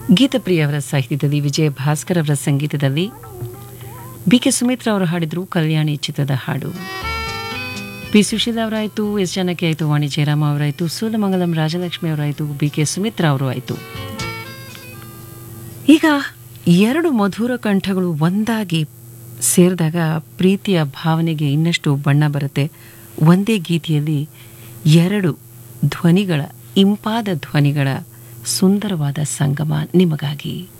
ಗೀತಪ್ರಿಯ ಅವರ ಸಾಹಿತ್ಯದಲ್ಲಿ ವಿಜಯ ಭಾಸ್ಕರ್ ಅವರ ಸಂಗೀತದಲ್ಲಿ ಬಿ ಕೆ ಸುಮಿತ್ರಾ ಅವರು ಹಾಡಿದ್ರು ಕಲ್ಯಾಣಿ ಚಿತ್ರದ ಹಾಡು ಪಿ ಸುಶೀಲ ಅವರಾಯಿತು ಎಸ್ ಜಾನಕಿ ಆಯಿತು ವಾಣಿ ಜಯರಾಮ ಅವರಾಯಿತು ಸೂಲಮಂಗಲಂ ರಾಜಲಕ್ಷ್ಮಿ ಅವರಾಯಿತು ಬಿ ಕೆ ಸುಮಿತ್ರಾ ಅವರು ಆಯಿತು ಈಗ ಎರಡು ಮಧುರ ಕಂಠಗಳು ಒಂದಾಗಿ ಸೇರಿದಾಗ ಪ್ರೀತಿಯ ಭಾವನೆಗೆ ಇನ್ನಷ್ಟು ಬಣ್ಣ ಬರುತ್ತೆ ಒಂದೇ ಗೀತೆಯಲ್ಲಿ ಎರಡು ಧ್ವನಿಗಳ ಇಂಪಾದ ಧ್ವನಿಗಳ ಸುಂದರವಾದ ಸಂಗಮ ನಿಮಗಾಗಿ